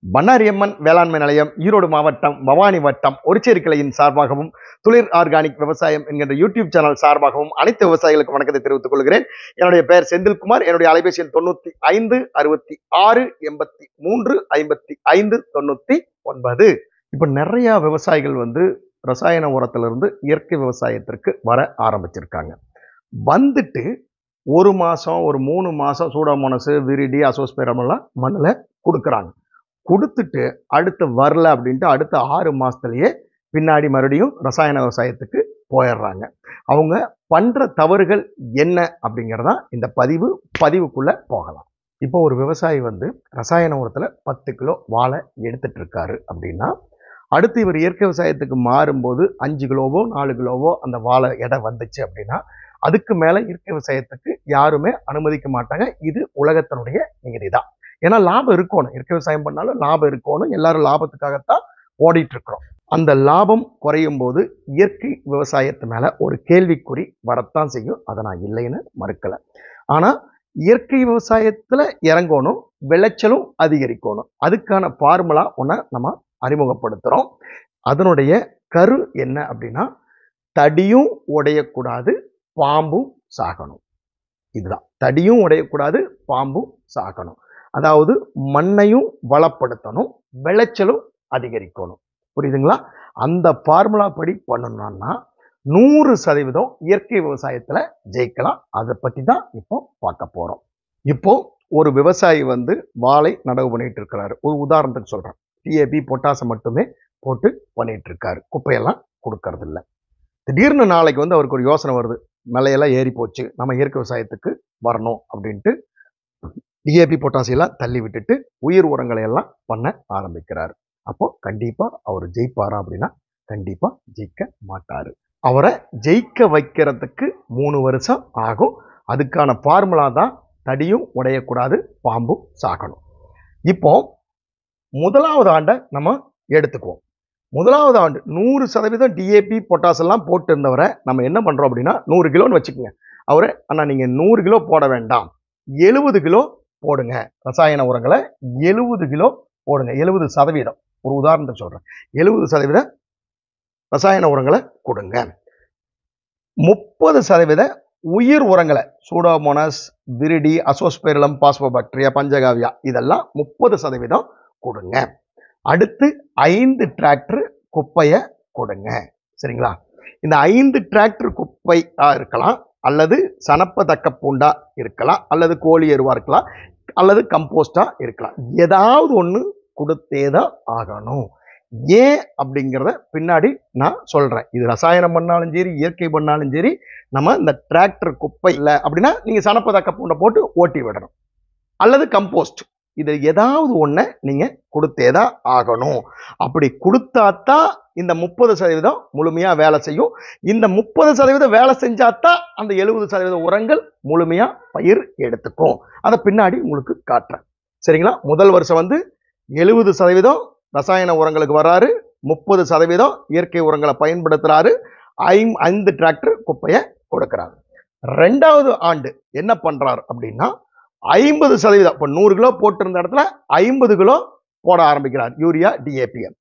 பண்ணாரியம்மன் வேளாண்மை நிலையம் ஈரோடு மாவட்டம் பவானி வட்டம் ஒருச்சேரி கிளையின் சார்பாகவும் துளிர் ஆர்கானிக் விவசாயம் என்கின்ற யூடியூப் சேனல் சார்பாகவும் அனைத்து விவசாயிகளுக்கும் வணக்கத்தை தெரிவித்துக் கொள்கிறேன் என்னுடைய பெயர் செந்தில்குமார் என்னுடைய அலைபேசி எண் தொண்ணூத்தி ஐந்து அறுபத்தி ஆறு எண்பத்தி மூன்று ஐம்பத்தி ஐந்து தொண்ணூத்தி ஒன்பது இப்ப நிறைய விவசாயிகள் வந்து ரசாயன உரத்திலிருந்து இயற்கை விவசாயத்திற்கு வர ஆரம்பிச்சிருக்காங்க வந்துட்டு ஒரு மாசம் ஒரு மூணு மாசம் சூடோமோனஸ் விரிடி அசோஸ்பேரம் எல்லாம் மண்ணில் கொடுக்குறாங்க கொடுத்துட்டு அடுத்து வரல அப்படின்ட்டு அடுத்த ஆறு மாசத்துலயே பின்னாடி மறுபடியும் ரசாயன விவசாயத்துக்கு போயிடுறாங்க அவங்க பண்ற தவறுகள் என்ன அப்படிங்கிறதா இந்த பதிவு பதிவுக்குள்ள போகலாம் இப்போ ஒரு விவசாயி வந்து ரசாயன உரத்துல பத்து கிலோ வாழை எடுத்துட்டு இருக்காரு அப்படின்னா அடுத்து இவர் இயற்கை விவசாயத்துக்கு மாறும்போது அஞ்சு கிலோவோ நாலு கிலோவோ அந்த வாழை எடை வந்துச்சு அப்படின்னா அதுக்கு மேல இயற்கை விவசாயத்துக்கு யாருமே அனுமதிக்க மாட்டாங்க இது உலகத்தினுடைய நியதி தான் ஏன்னா லாபம் இருக்கணும் இயற்கை விவசாயம் பண்ணாலும் லாபம் இருக்கணும் எல்லாரும் லாபத்துக்காகத்தான் ஓடிட்டு இருக்கிறோம் அந்த லாபம் குறையும் போது இயற்கை விவசாயத்து மேல ஒரு கேள்விக்குறி வரத்தான் செய்யும் அதை நான் இல்லைன்னு மறுக்கல ஆனா இயற்கை விவசாயத்துல இறங்கணும் விளைச்சலும் அதிகரிக்கணும் அதுக்கான ஃபார்முலா ஒன்றை நம்ம அறிமுகப்படுத்துறோம் அதனுடைய கரு என்ன அப்படின்னா தடியும் உடையக்கூடாது பாம்பும் சாகணும் இதுதான் தடியும் உடையக்கூடாது பாம்பும் சாகணும் அதாவது மண்ணையும் வளப்படுத்தணும் விளைச்சலும் அதிகரிக்கணும் புரியுதுங்களா அந்த ஃபார்முலா படி பண்ணணும்னா நூறு சதவீதம் இயற்கை விவசாயத்துல ஜெயிக்கலாம் அதை பத்தி தான் இப்போ பார்க்க போறோம் இப்போ ஒரு விவசாயி வந்து வாழை நடவு பண்ணிட்டு இருக்கிறாரு ஒரு உதாரணத்துக்கு சொல்றேன் டிஏபி பொட்டாசம் மட்டுமே போட்டு பண்ணிட்டு இருக்காரு குப்பையெல்லாம் கொடுக்கறது இல்ல திடீர்னு நாளைக்கு வந்து அவருக்கு ஒரு யோசனை வருது மலையெல்லாம் ஏறி போச்சு நம்ம இயற்கை விவசாயத்துக்கு வரணும் அப்படின்ட்டு டிஏபி பொட்டாசியெல்லாம் தள்ளி விட்டுட்டு உயிர் உரங்களை எல்லாம் பண்ண ஆரம்பிக்கிறாரு அப்போ கண்டிப்பா அவர் ஜெயிப்பாரா அப்படின்னா கண்டிப்பா ஜெயிக்க மாட்டாரு அவரை ஜெயிக்க வைக்கிறதுக்கு மூணு வருஷம் ஆகும் அதுக்கான ஃபார்முலா தான் தடியும் உடையக்கூடாது பாம்பும் சாகணும் இப்போ முதலாவது ஆண்டை நம்ம எடுத்துக்குவோம் முதலாவது ஆண்டு நூறு சதவீதம் டிஏபி பொட்டாஸ் எல்லாம் போட்டு இருந்தவரை நம்ம என்ன பண்றோம் அப்படின்னா நூறு கிலோன்னு வச்சுக்கோங்க அவரை அண்ணா நீங்க நூறு கிலோ போட வேண்டாம் எழுபது கிலோ போடுங்க ரசாயன உரங்களை எழுபது கிலோ போடுங்க எழுபது சதவீதம் ஒரு உதாரணத்துக்கு சொல்றேன் எழுபது சதவீத ரசாயன உரங்களை கொடுங்க முப்பது சதவீத உயிர் உரங்களை pseudomonas viride azospirillum phosphobacteria panchagavya இதெல்லாம் முப்பது சதவீதம் கொடுங்க அடுத்து ஐந்து டிராக்டர் குப்பையை கொடுங்க சரிங்களா இந்த ஐந்து டிராக்டர் குப்பையா இருக்கலாம் அல்லது சனப்பதக்க பூண்டா இருக்கலாம் அல்லது கோழி எருவா இருக்கலாம் அல்லது கம்போஸ்டா இருக்கலாம் ஏதாவது ஒன்று கொடுத்தே தான் ஆகணும் ஏன் அப்படிங்கிறத பின்னாடி நான் சொல்றேன் இது ரசாயனம் பண்ணாலும் சரி இயற்கை பண்ணாலும் சரி நம்ம இந்த டிராக்டர் குப்பை இல்லை அப்படின்னா நீங்க சனப்பதக்க பூண்டை போட்டு ஓட்டி விடணும் அல்லது கம்போஸ்ட் இது ஏதாவது ஒன்றை நீங்க கொடுத்தே தான் ஆகணும் அப்படி கொடுத்தாத்தான் இந்த முப்பது சதவீதம் முழுமையா வேலை செய்யும் இந்த முப்பது சதவீதம் வேலை செஞ்சாதான் அந்த எழுபது சதவீத உரங்கள் முழுமையா பயிர் எடுத்துக்கும் அதை பின்னாடி உங்களுக்கு காட்டுறேன் சரிங்களா முதல் வருஷம் வந்து எழுபது சதவீதம் ரசாயன உரங்களுக்கு வர்றாரு முப்பது சதவீதம் இயற்கை உரங்களை பயன்படுத்துறாரு ஐம் ஐந்து டிராக்டர் குப்பையை கொடுக்கிறாரு ரெண்டாவது ஆண்டு என்ன பண்றாரு அப்படின்னா ஐம்பது சதவீதம் இப்போ நூறு கிலோ போட்டிருந்த இடத்துல ஐம்பது கிலோ போட ஆரம்பிக்கிறார் யூரியா டிஏபிஎம்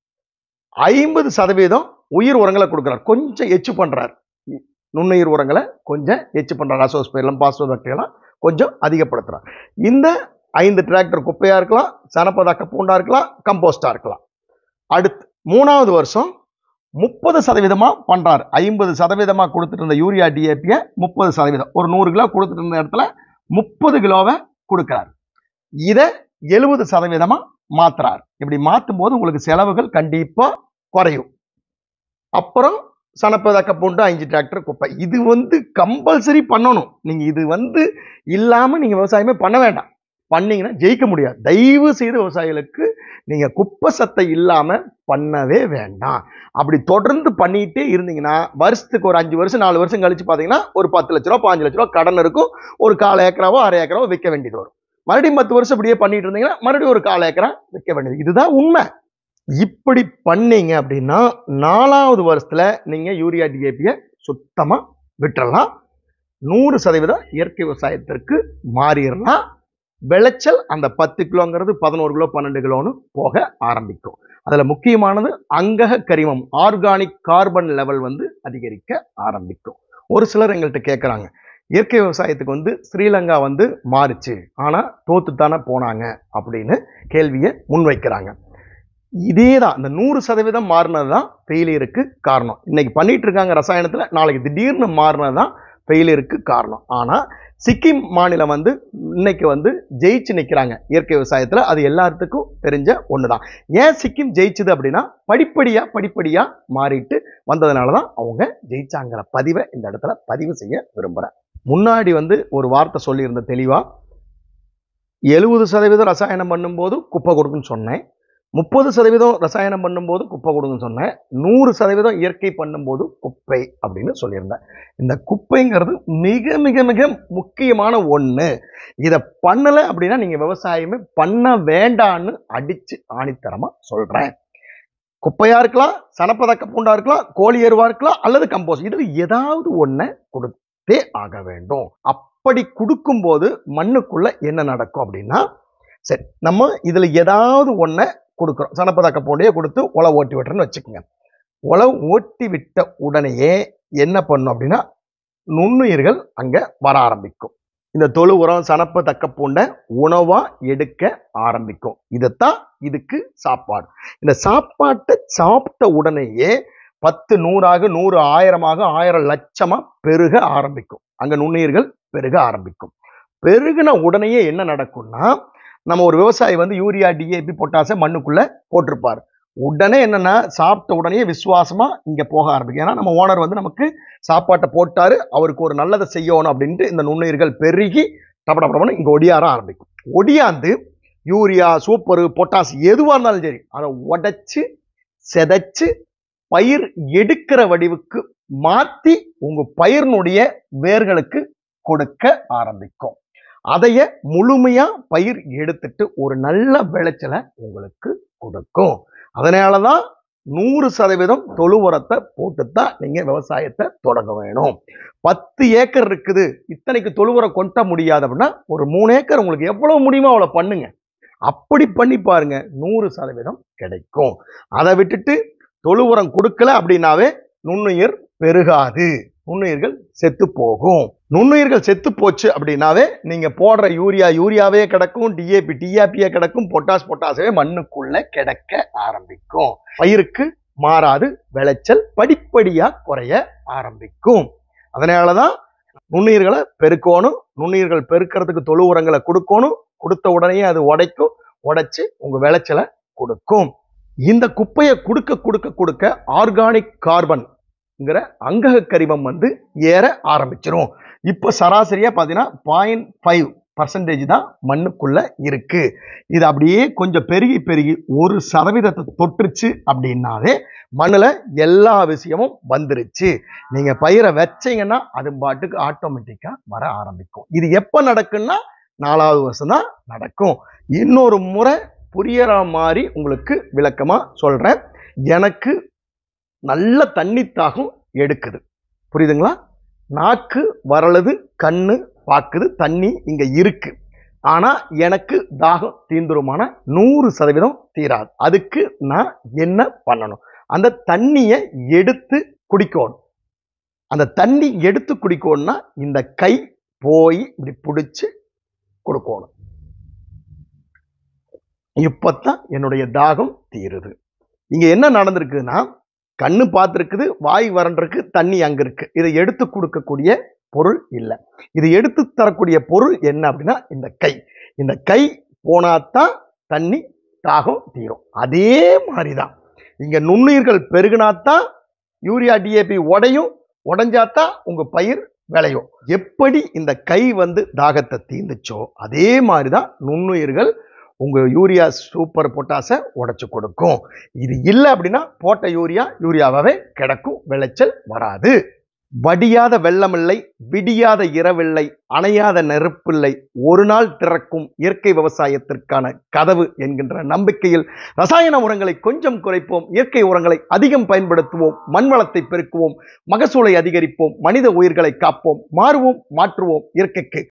ஐம்பது சதவீதம் உயிர் உரங்களை கொடுக்குறார் கொஞ்சம் எச்சு பண்றார் நுண்ணுயிர் உரங்களை கொஞ்சம் எச்சு பண்றார் அசோஸ்பேரம் பாஸ்போபாக்டீரியெல்லாம் கொஞ்சம் அதிகப்படுத்துறார் இந்த ஐந்து டிராக்டர் குப்பையா இருக்கலாம் சனப்பதாக்க பூண்டா இருக்கலாம் கம்போஸ்டா இருக்கலாம் அடுத்து மூணாவது வருஷம் முப்பது சதவீதமா பண்றாரு ஐம்பது சதவீதமா கொடுத்துட்டு இருந்த யூரியா டிஏபியை முப்பது சதவீதம் ஒரு நூறு கிலோ கொடுத்துட்டு இருந்த இடத்துல முப்பது கிலோவை கொடுக்கிறார் இதை எழுபது சதவீதமா மாத்துறார் இப்படி மாற்றும் போது உங்களுக்கு செலவுகள் கண்டிப்பா குறையும் அப்புறம் சனப்பதக்க பூண்டு அஞ்சு டிராக்டர் குப்பை இது வந்து கம்பல்சரி பண்ணணும் நீங்க இது வந்து இல்லாம நீங்க விவசாயமே பண்ண வேண்டாம் பண்ணீங்கன்னா ஜெயிக்க முடியாது தயவு செய்து விவசாயிகளுக்கு நீங்க குப்பை சத்தை இல்லாம பண்ணவே வேண்டாம் அப்படி தொடர்ந்து பண்ணிட்டே இருந்தீங்கன்னா வருஷத்துக்கு ஒரு அஞ்சு வருஷம் நாலு வருஷம் கழிச்சு பாத்தீங்கன்னா ஒரு பத்து லட்ச ரூபா பாஞ்சு லட்ச ரூபா கடன் இருக்கும் ஒரு கால் ஏக்கராவோ அரை ஏக்கராவோ விற்க வேண்டியது வரும் மறுபடியும் பத்து வருஷம் இப்படியே பண்ணிட்டு இருந்தீங்கன்னா மறுபடியும் ஒரு கால் ஏக்கரா விற்க வேண்டியது இதுதான் உண்மை இப்படி பண்ணீங்க அப்படின்னா நாலாவது வருஷத்துல நீங்க யூரியா டிஏபியை சுத்தமா விட்டுறலாம் நூறு சதவீதம் இயற்கை விவசாயத்திற்கு மாறிடலாம் விளைச்சல் அந்த பத்து கிலோங்கிறது பதினோரு கிலோ பன்னெண்டு கிலோன்னு போக ஆரம்பிக்கும் அதுல முக்கியமானது அங்கக கரிமம் ஆர்கானிக் கார்பன் லெவல் வந்து அதிகரிக்க ஆரம்பிக்கும் ஒரு சிலர் எங்கள்கிட்ட கேட்குறாங்க இயற்கை விவசாயத்துக்கு வந்து ஸ்ரீலங்கா வந்து மாறுச்சு ஆனா தோத்து தானே போனாங்க அப்படின்னு கேள்வியை முன்வைக்கிறாங்க இதே தான் இந்த நூறு சதவீதம் மாறினது தான் ஃபெயிலியருக்கு காரணம் இன்னைக்கு பண்ணிட்டு இருக்காங்க ரசாயனத்துல நாளைக்கு திடீர்னு மாறினது தான் ஃபெயிலியருக்கு காரணம் ஆனா சிக்கிம் மாநிலம் வந்து இன்னைக்கு வந்து ஜெயிச்சு நிற்கிறாங்க இயற்கை விவசாயத்துல அது எல்லாத்துக்கும் தெரிஞ்ச ஒண்ணுதான் ஏன் சிக்கிம் ஜெயிச்சுது அப்படின்னா படிப்படியா படிப்படியா மாறிட்டு வந்ததுனால தான் அவங்க ஜெயிச்சாங்கிற பதிவை இந்த இடத்துல பதிவு செய்ய விரும்புறேன் முன்னாடி வந்து ஒரு வார்த்தை சொல்லியிருந்த தெளிவா எழுபது சதவீதம் ரசாயனம் பண்ணும்போது குப்பை கொடுக்குன்னு சொன்னேன் முப்பது சதவீதம் ரசாயனம் பண்ணும்போது குப்பை கொடுக்குன்னு சொன்னேன் நூறு சதவீதம் இயற்கை பண்ணும்போது குப்பை அப்படின்னு சொல்லியிருந்தேன் இந்த குப்பைங்கிறது மிக மிக மிக முக்கியமான ஒண்ணு இதை பண்ணலை அப்படின்னா நீங்க விவசாயமே பண்ண வேண்டான்னு அடிச்சு ஆணித்தரமா சொல்றேன் குப்பையா இருக்கலாம் சனப்பதக்க பூண்டா இருக்கலாம் கோழி எருவா இருக்கலாம் அல்லது கம்போஸ்ட் இதுல ஏதாவது ஒண்ணை கொடுத்தே ஆக வேண்டும் அப்படி கொடுக்கும்போது மண்ணுக்குள்ள என்ன நடக்கும் அப்படின்னா சரி நம்ம இதுல ஏதாவது ஒண்ணை கொடுக்குறோம் சனப்பதக்க பூண்டையே கொடுத்து உழை ஓட்டி விட்டுறேன்னு வச்சுக்கோங்க உழை ஓட்டி விட்ட உடனேயே என்ன பண்ணும் அப்படின்னா நுண்ணுயிர்கள் அங்க வர ஆரம்பிக்கும் இந்த தொழு உரம் சனப்பு தக்க பூண்டை உணவா எடுக்க ஆரம்பிக்கும் இதைத்தான் இதுக்கு சாப்பாடு இந்த சாப்பாட்டை சாப்பிட்ட உடனேயே பத்து நூறாக நூறு ஆயிரமாக ஆயிரம் லட்சமா பெருக ஆரம்பிக்கும் அங்க நுண்ணுயிர்கள் பெருக ஆரம்பிக்கும் பெருகின உடனேயே என்ன நடக்கும்னா நம்ம ஒரு விவசாயி வந்து யூரியா டிஏபி பொட்டாசை மண்ணுக்குள்ள போட்டிருப்பார் உடனே என்னன்னா சாப்பிட்ட உடனே விசுவாசமா இங்க போக ஆரம்பிக்கும் ஏன்னா நம்ம ஓனர் வந்து நமக்கு சாப்பாட்டை போட்டாரு அவருக்கு ஒரு நல்லதை செய்யணும் அப்படின்ட்டு இந்த நுண்ணுயிர்கள் பெருகி டபடபடன்னு இங்க ஒடியார ஆரம்பிக்கும் ஒடியாந்து யூரியா சூப்பர் பொட்டாஸ் எதுவா இருந்தாலும் சரி அதை உடைச்சு செதைச்சு பயிர் எடுக்கிற வடிவுக்கு மாத்தி உங்க பயிரினுடைய வேர்களுக்கு கொடுக்க ஆரம்பிக்கும் அதைய முழுமையா பயிர் எடுத்துட்டு ஒரு நல்ல விளைச்சலை உங்களுக்கு கொடுக்கும் அதனாலதான் நூறு சதவீதம் தொழு உரத்தை போட்டு தான் நீங்க விவசாயத்தை தொடங்க வேணும் பத்து ஏக்கர் இருக்குது இத்தனைக்கு தொழு உரம் கொட்ட முடியாது அப்படின்னா ஒரு மூணு ஏக்கர் உங்களுக்கு எவ்வளவு முடியுமோ அவ்வளவு பண்ணுங்க அப்படி பண்ணி பாருங்க நூறு சதவீதம் கிடைக்கும் அதை விட்டுட்டு தொழு உரம் கொடுக்கல அப்படின்னாவே நுண்ணுயிர் பெருகாது நுண்ணுயிர்கள் செத்து போகும் நுண்ணுயிர்கள் செத்து போச்சு அப்படின்னாவே நீங்க போடுற யூரியா யூரியாவே கிடக்கும் டிஏபி டிஏபியே கிடக்கும் பொட்டாஸ் பொட்டாசவே மண்ணுக்குள்ள கிடக்க ஆரம்பிக்கும் பயிருக்கு மாறாது விளைச்சல் படிப்படியா குறைய ஆரம்பிக்கும் அதனாலதான் நுண்ணுயிர்களை பெருக்கணும் நுண்ணுயிர்கள் பெருக்கிறதுக்கு தொழு உரங்களை கொடுக்கணும் கொடுத்த உடனே அது உடைக்கும் உடைச்சு உங்க விளைச்சலை கொடுக்கும் இந்த குப்பையை கொடுக்க கொடுக்க கொடுக்க ஆர்கானிக் கார்பன் அங்கக கரிமம் வந்து ஏற ஆரம்பிச்சிரும் இப்ப சராசரியா பாத்தீங்கன்னா பாயிண்ட் ஃபைவ் பர்சன்டேஜ் தான் மண்ணுக்குள்ள இருக்கு இது அப்படியே கொஞ்சம் பெருகி பெருகி ஒரு சதவீதத்தை தொட்டுருச்சு அப்படின்னாலே மண்ணுல எல்லா விஷயமும் வந்துருச்சு நீங்க பயிரை வச்சீங்கன்னா அது பாட்டுக்கு ஆட்டோமேட்டிக்கா வர ஆரம்பிக்கும் இது எப்ப நடக்குன்னா நாலாவது வருஷம் தான் நடக்கும் இன்னொரு முறை புரியற மாதிரி உங்களுக்கு விளக்கமா சொல்றேன் எனக்கு நல்ல தண்ணி தாகம் எடுக்குது புரியுதுங்களா நாக்கு வரலுது கண்ணு பாக்குது தண்ணி இங்க இருக்கு ஆனா எனக்கு தாகம் தீந்துருமான நூறு சதவீதம் தீராது அதுக்கு நான் என்ன பண்ணணும் அந்த தண்ணியை எடுத்து குடிக்கணும் அந்த தண்ணி எடுத்து குடிக்கணும்னா இந்த கை போய் இப்படி பிடிச்சு கொடுக்கணும் இப்பத்தான் என்னுடைய தாகம் தீருது இங்க என்ன நடந்திருக்குன்னா கண்ணு பார்த்துருக்குது வாய் வறண்டிருக்கு தண்ணி அங்க இருக்கு இதை எடுத்து கொடுக்கக்கூடிய பொருள் இல்லை இது எடுத்து தரக்கூடிய பொருள் என்ன அப்படின்னா இந்த கை இந்த கை போனாதான் தண்ணி தாகம் தீரும் அதே மாதிரிதான் இங்க நுண்ணுயிர்கள் பெருகினாத்தான் யூரியா டிஏபி உடையும் உடைஞ்சாதான் உங்க பயிர் விளையும் எப்படி இந்த கை வந்து தாகத்தை தீர்ந்துச்சோ அதே மாதிரிதான் நுண்ணுயிர்கள் உங்க யூரியா சூப்பர் பொட்டாசை உடைச்சு கொடுக்கும் இது இல்லை அப்படின்னா போட்ட யூரியா யூரியாவாவே கிடக்கும் விளைச்சல் வராது வடியாத வெள்ளமில்லை விடியாத இரவில்லை அணையாத நெருப்பில்லை ஒரு நாள் திறக்கும் இயற்கை விவசாயத்திற்கான கதவு என்கின்ற நம்பிக்கையில் ரசாயன உரங்களை கொஞ்சம் குறைப்போம் இயற்கை உரங்களை அதிகம் பயன்படுத்துவோம் மண் வளத்தை பெருக்குவோம் மகசூலை அதிகரிப்போம் மனித உயிர்களை காப்போம் மாறுவோம் மாற்றுவோம் இயற்கைக்கு